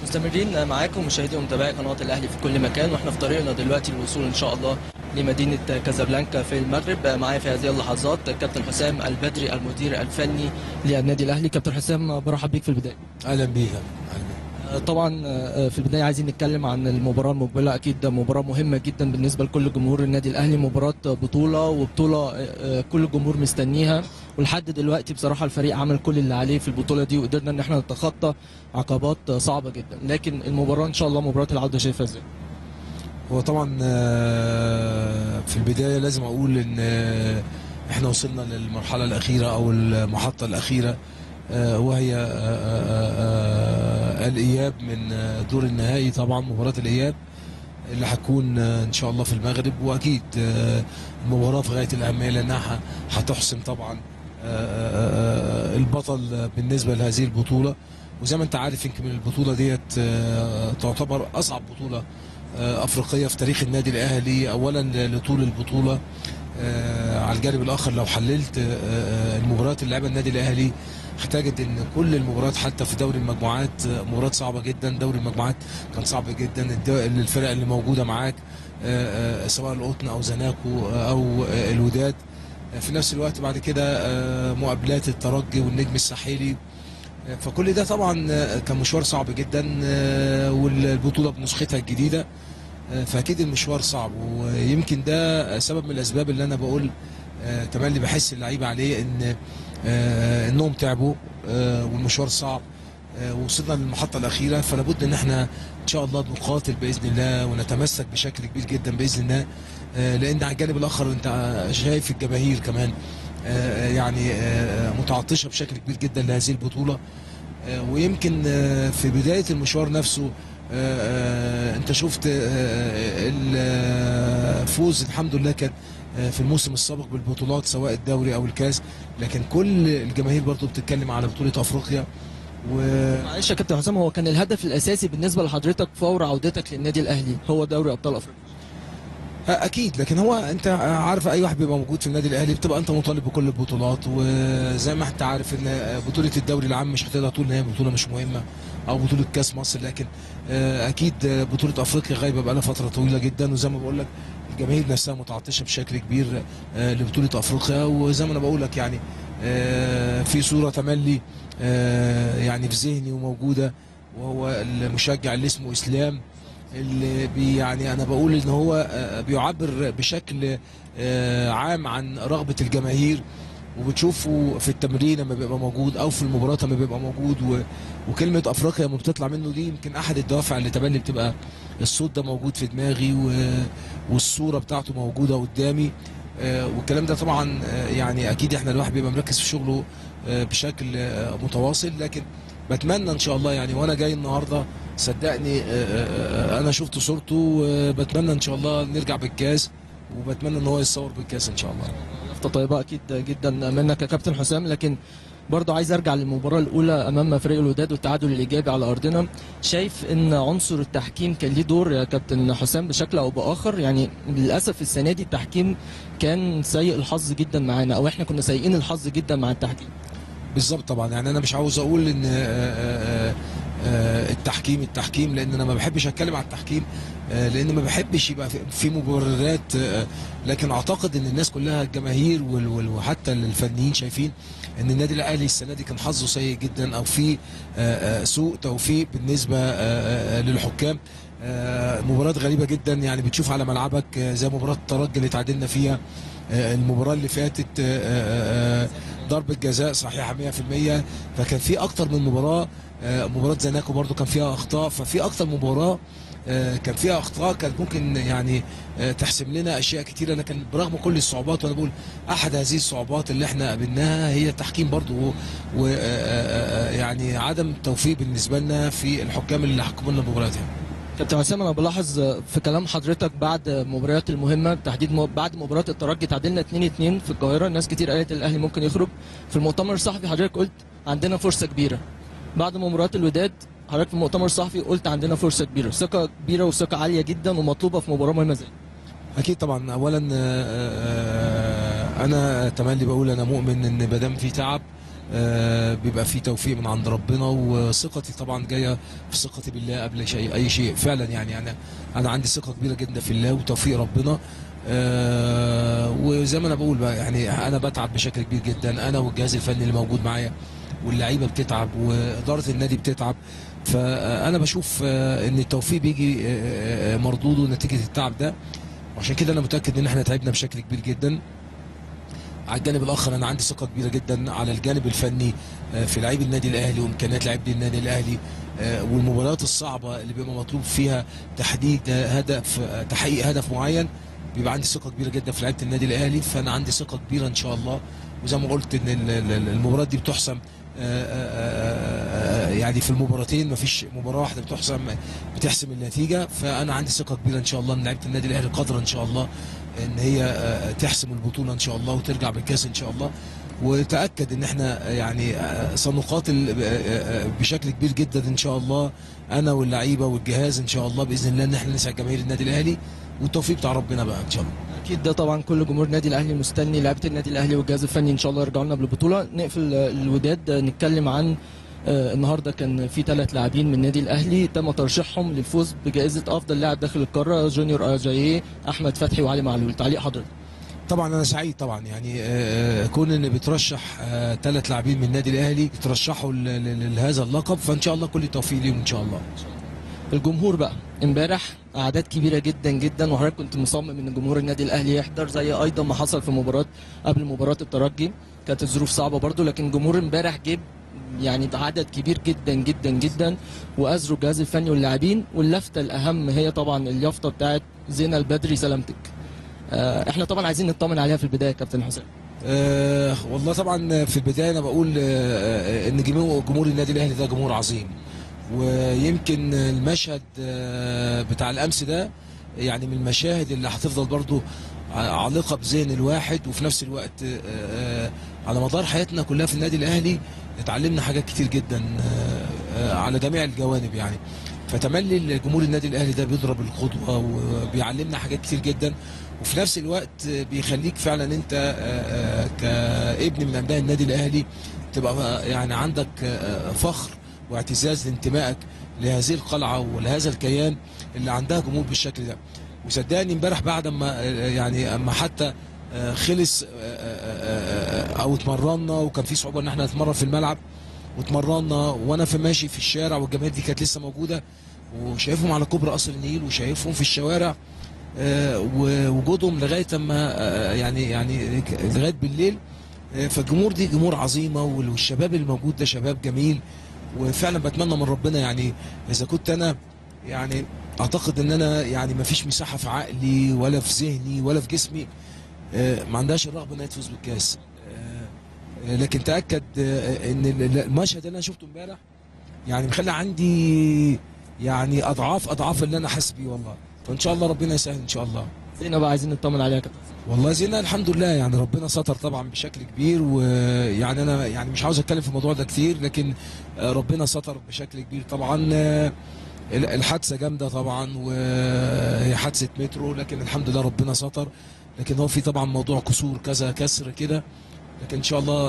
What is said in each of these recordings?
مستمرين معاكم مشاهدي ومتابعي قناه الاهلي في كل مكان واحنا في طريقنا دلوقتي للوصول ان شاء الله لمدينه كازابلانكا في المغرب معايا في هذه اللحظات كابتن حسام البدري المدير الفني للنادي الاهلي كابتن حسام برحب بيك في البدايه اهلا بيك اهلا بيك طبعا في البدايه عايزين نتكلم عن المباراه المقبله اكيد مباراه مهمه جدا بالنسبه لكل جمهور النادي الاهلي مباراه بطوله وبطوله كل الجمهور مستنيها ولحد دلوقتي بصراحه الفريق عمل كل اللي عليه في البطوله دي وقدرنا ان احنا نتخطى عقبات صعبه جدا لكن المباراه ان شاء الله مباراه العوده شايفها ازاي هو طبعا آه، في البدايه لازم اقول ان آه، احنا وصلنا للمرحله الاخيره او المحطه الاخيره آه، وهي آه، آه، آه، الاياب من آه، دور النهائي طبعا مباراه الاياب اللي هتكون آه، ان شاء الله في المغرب واكيد آه، المباراه في غايه الاهميه لانها هتحسم طبعا آه، آه، آه، البطل بالنسبه لهذه البطوله وزي ما انت عارف يمكن البطوله ديت آه، تعتبر اصعب بطوله آه، افريقيه في تاريخ النادي الاهلي اولا لطول البطوله آه، على الجانب الاخر لو حللت آه، آه، المباريات اللي لعبها النادي الاهلي هتجد ان كل المباريات حتى في دوري المجموعات آه، مباريات صعبه جدا دوري المجموعات كان صعب جدا الد- الفرق اللي موجوده معاك آه، آه، سواء القطن او زناكو آه، او آه، الوداد آه، في نفس الوقت بعد كده آه، مقابلات الترجي والنجم الساحلي آه، فكل ده طبعا آه، كان مشوار صعب جدا آه، والبطوله بنسختها الجديده آه، فاكيد المشوار صعب ويمكن ده سبب من الاسباب اللي انا بقول آه، تملي بحس اللعيبه عليه ان آه، انهم تعبوا آه، والمشوار صعب آه، وصلنا للمحطه الاخيره فلا بد ان احنا ان شاء الله نقاتل باذن الله ونتمسك بشكل كبير جدا باذن الله آه، لان على الجانب الاخر انت شايف الجماهير كمان آه، يعني آه، متعطشه بشكل كبير جدا لهذه البطوله آه، ويمكن آه، في بدايه المشوار نفسه آه، آه، انت شفت آه، الفوز الحمد لله كان آه، في الموسم السابق بالبطولات سواء الدوري او الكاس لكن كل الجماهير برضو بتتكلم على بطوله افريقيا و معلش يا كابتن حسام هو كان الهدف الاساسي بالنسبه لحضرتك فور عودتك للنادي الاهلي هو دوري ابطال افريقيا اكيد لكن هو انت عارف اي واحد بيبقى موجود في النادي الاهلي بتبقى انت مطالب بكل البطولات وزي ما انت عارف ان بطوله الدوري العام مش هتقدر تقول ان هي بطوله مش مهمه او بطوله كاس مصر لكن آه، اكيد بطوله افريقيا غايبه بقى لها فتره طويله جدا وزي ما بقول لك الجماهير نفسها متعطشه بشكل كبير آه، لبطوله افريقيا وزي ما انا بقول لك يعني آه، في صوره تملي آه، يعني في ذهني وموجوده وهو المشجع اللي اسمه اسلام اللي بي يعني انا بقول ان هو آه، بيعبر بشكل آه، عام عن رغبه الجماهير وبتشوفه في التمرين لما بيبقى موجود او في المباراه لما بيبقى موجود و... وكلمه افريقيا لما بتطلع منه دي يمكن احد الدوافع اللي تبني بتبقى الصوت ده موجود في دماغي و... والصوره بتاعته موجوده قدامي آه، والكلام ده طبعا آه، يعني اكيد احنا الواحد بيبقى مركز في شغله آه، بشكل آه، متواصل لكن بتمنى ان شاء الله يعني وانا جاي النهارده صدقني آه، آه، آه، انا شفت صورته وبتمنى ان شاء الله نرجع بالكاس وبتمنى ان هو يتصور بالكاس ان شاء الله لفته طيبه اكيد جدا منك يا كابتن حسام لكن برضه عايز ارجع للمباراه الاولى امام فريق الوداد والتعادل الايجابي على ارضنا شايف ان عنصر التحكيم كان ليه دور يا كابتن حسام بشكل او باخر يعني للاسف السنه دي التحكيم كان سيء الحظ جدا معانا او احنا كنا سيئين الحظ جدا مع التحكيم بالظبط طبعا يعني انا مش عاوز اقول ان آه، آه، آه، التحكيم التحكيم لان انا ما بحبش اتكلم على التحكيم آه، لان ما بحبش يبقى في- في مبررات آه، لكن اعتقد ان الناس كلها الجماهير وال- وال- وحتى الفنيين شايفين ان النادي الاهلي السنه دي كان حظه سيء جدا او في آه، آه، سوء توفيق بالنسبه آه، آه، للحكام آه، مباريات غريبه جدا يعني بتشوف على ملعبك آه، زي مباراه الترجي اللي تعادلنا فيها آه، المباراه اللي فاتت آه، آه، آه، ضربه جزاء صحيحه 100% فكان في اكتر من مباراه آه، مباراه زناكو برضو كان فيها اخطاء ففي اكتر مباراه آه، كان فيها اخطاء كانت ممكن يعني آه، تحسم لنا اشياء كتيره لكن برغم كل الصعوبات وانا بقول احد هذه الصعوبات اللي احنا قابلناها هي التحكيم برضو ويعني عدم التوفيق بالنسبه لنا في الحكام اللي حكموا لنا المباريات يعني. كابتن حسام انا بلاحظ في كلام حضرتك بعد المباريات المهمه بالتحديد م- بعد مباراه الترجي تعادلنا 2-2 في القاهره ناس كتير قالت الاهلي ممكن يخرج في المؤتمر الصحفي حضرتك قلت عندنا فرصه كبيره بعد مباراه الوداد حضرتك في المؤتمر الصحفي قلت عندنا فرصه كبيره ثقه كبيره وثقه عاليه جدا ومطلوبه في مباراه مهمه زي دي. اكيد طبعا اولا آه، آه، انا تملي بقول انا مؤمن ان ما دام في تعب آه، بيبقى في توفيق من عند ربنا وثقتي طبعا جايه في ثقتي بالله قبل شيء اي شيء فعلا يعني انا انا عندي ثقه كبيره جدا في الله وتوفيق ربنا آه، وزي ما انا بقول بقى يعني انا بتعب بشكل كبير جدا انا والجهاز الفني اللي موجود معايا واللعيبه بتتعب واداره النادي بتتعب فانا بشوف آه، ان التوفيق بيجي آه، آه، مردوده نتيجه التعب ده وعشان كده انا متاكد ان احنا تعبنا بشكل كبير جدا على الجانب الاخر انا عندي ثقه كبيره جدا على الجانب الفني آه، في لعيب النادي الاهلي وامكانيات لعيبه النادي الاهلي آه، والمباريات الصعبه اللي بيبقى مطلوب فيها تحديد هدف آه، تحقيق هدف معين بيبقى عندي ثقه كبيره جدا في لعيبه النادي الاهلي فانا عندي ثقه كبيره ان شاء الله وزي ما قلت ان ال- ال- ال- المباريات دي بتحسم آه، آه، آه، يعني في المباراتين مفيش مباراه واحده بتحسم بتحسم النتيجه فانا عندي ثقه كبيره ان شاء الله ان لعيبه النادي الاهلي قادره ان شاء الله ان هي آه، تحسم البطوله ان شاء الله وترجع بالكاس ان شاء الله وتاكد ان احنا يعني آه، سنقاتل آه، آه، بشكل كبير جدا ان شاء الله انا واللعيبه والجهاز ان شاء الله باذن الله ان احنا نسعد جماهير النادي الاهلي والتوفيق بتاع ربنا بقى ان شاء الله اكيد ده طبعا كل جمهور النادي الاهلي مستني لعيبه النادي الاهلي والجهاز الفني ان شاء الله يرجعوا لنا بالبطوله نقفل آه، الوداد آه، نتكلم عن آه، النهارده كان في ثلاث لاعبين من النادي الاهلي تم ترشيحهم للفوز بجائزه افضل لاعب داخل القاره جونيور اجاييه احمد فتحي وعلي معلول تعليق حضرتك طبعا انا سعيد طبعا يعني آه، آه، كون ان بترشح ثلاث لاعبين من النادي الاهلي يترشحوا ل- ل- لهذا اللقب فان شاء الله كل التوفيق ليهم ان شاء الله الجمهور بقى امبارح اعداد كبيره جدا جدا وحضرتك كنت مصمم ان جمهور النادي الاهلي يحضر زي ايضا ما حصل في مباراه قبل مباراه الترجي كانت الظروف صعبه برضو لكن جمهور امبارح جيب يعني عدد كبير جدا جدا جدا وازروا الجهاز الفني واللاعبين واللفته الاهم هي طبعا اليافطه بتاعت زينه البدري سلامتك آه، احنا طبعا عايزين نطمن عليها في البدايه يا كابتن حسام آه والله طبعا في البدايه انا بقول آه آه، ان جمهور جمهور النادي الاهلي ده جمهور عظيم ويمكن المشهد آه بتاع الامس ده يعني من المشاهد اللي هتفضل برضو ع- عالقه بذهن الواحد وفي نفس الوقت آه آه على مدار حياتنا كلها في النادي الاهلي اتعلمنا حاجات كتير جدا آه آه على جميع الجوانب يعني فتملي جمهور النادي الاهلي ده بيضرب القدوه وبيعلمنا حاجات كتير جدا وفي نفس الوقت بيخليك فعلا انت آه، آه، كابن من ابناء النادي الاهلي تبقى يعني عندك آه، فخر واعتزاز لانتمائك لهذه القلعه ولهذا الكيان اللي عندها جمهور بالشكل ده وصدقني امبارح بعد ما آه، يعني اما حتى آه، خلص آه، آه، آه، او اتمرنا وكان في صعوبه ان احنا نتمرن في الملعب واتمرنا وانا في ماشي في الشارع والجماهير دي كانت لسه موجوده وشايفهم على كوبري قصر النيل وشايفهم في الشوارع آه، ووجودهم لغايه اما آه، يعني يعني لغايه بالليل آه، فالجمهور دي جمهور عظيمه وال- والشباب الموجود ده شباب جميل وفعلا بتمنى من ربنا يعني اذا كنت انا يعني اعتقد ان انا يعني ما فيش مساحه في عقلي ولا في ذهني ولا في جسمي آه، ما عندهاش الرغبه انها تفوز بالكاس آه، آه، لكن تاكد آه، ان ال- ال- المشهد اللي انا شفته امبارح يعني مخلي عندي يعني اضعاف اضعاف اللي انا حاسس بيه والله فان شاء الله ربنا يسهل ان شاء الله زينه بقى عايزين نطمن عليها يا كابتن والله زينا الحمد لله يعني ربنا ستر طبعا بشكل كبير ويعني انا يعني مش عاوز اتكلم في الموضوع ده كتير لكن آه، ربنا ستر بشكل كبير طبعا آه، ال- الحادثه جامده طبعا وهي حادثه مترو لكن الحمد لله ربنا ستر لكن هو في طبعا موضوع كسور كذا كسر كده لكن ان شاء الله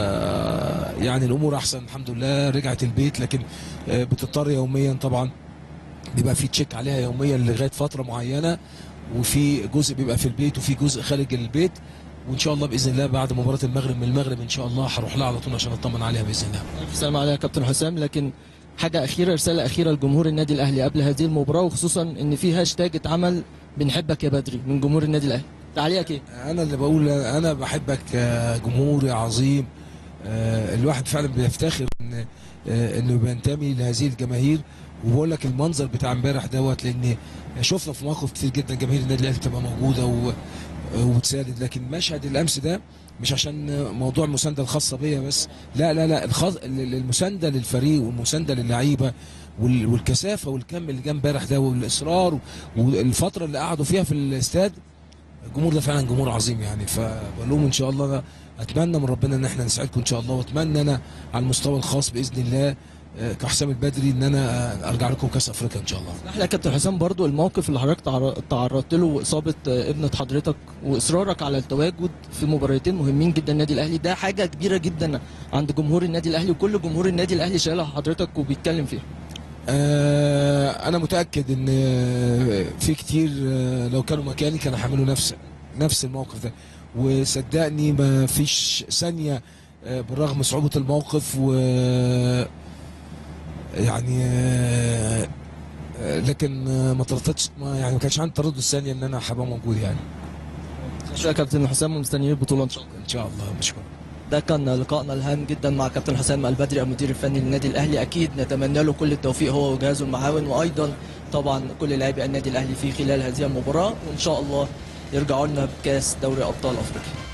آه، يعني الامور احسن الحمد لله رجعت البيت لكن آه، بتضطر يوميا طبعا بيبقى في تشيك عليها يوميا لغايه فتره معينه وفي جزء بيبقى في البيت وفي جزء خارج البيت وان شاء الله باذن الله بعد مباراه المغرب من المغرب ان شاء الله هروح لها على طول عشان اطمن عليها باذن الله الف سلامة عليها يا كابتن حسام لكن حاجة أخيرة رسالة أخيرة لجمهور النادي الأهلي قبل هذه المباراة وخصوصا إن في هاشتاج اتعمل بنحبك يا بدري من جمهور النادي الأهلي تعليقك إيه؟ انا اللي بقول انا بحبك يا جمهوري عظيم آه، الواحد فعلا بيفتخر ان آه، انه بينتمي لهذه الجماهير وبقول لك المنظر بتاع امبارح دوت لان شفنا في مواقف كتير جدا جماهير النادي الاهلي بتبقى موجوده و- وتساند لكن مشهد الامس ده مش عشان موضوع المسانده الخاصه بيا بس لا لا لا الخاص المسانده للفريق والمسانده للعيبه وال- والكثافه والكم اللي جه امبارح ده والاصرار والفتره اللي قعدوا فيها في الاستاد الجمهور ده فعلا جمهور عظيم يعني فبقول لهم ان شاء الله أنا اتمنى من ربنا ان احنا نسعدكم ان شاء الله واتمنى انا على المستوى الخاص باذن الله آه، كحسام البدري ان انا آه، ارجع لكم كاس افريقيا ان شاء الله اسمح لي يا كابتن حسام برضو الموقف اللي حضرتك تعر- تعرضت له واصابه آه، ابنه حضرتك واصرارك على التواجد في مباراتين مهمين جدا النادي الاهلي ده حاجه كبيره جدا عند جمهور النادي الاهلي وكل جمهور النادي الاهلي شايلها حضرتك وبيتكلم فيها آه، انا متاكد ان آه، في كتير آه، لو كانوا مكاني كانوا هيعملوا نفس نفس الموقف ده وصدقني ما فيش ثانيه آه، بالرغم صعوبه الموقف و يعني آه، آه، لكن آه، ما ترددتش ما يعني ما كانش عندي تردد ثانيه ان انا هبقى موجود يعني شكرا يا كابتن حسام ومستنيين البطوله ان شاء الله ان شاء الله مشكور ده كان لقائنا الهام جدا مع كابتن حسام البدري المدير الفني للنادي الاهلي اكيد نتمنى له كل التوفيق هو وجهازه المعاون وايضا طبعا كل لاعبي النادي الاهلي في خلال هذه المباراه وان شاء الله يرجعوا لنا بكاس دوري ابطال افريقيا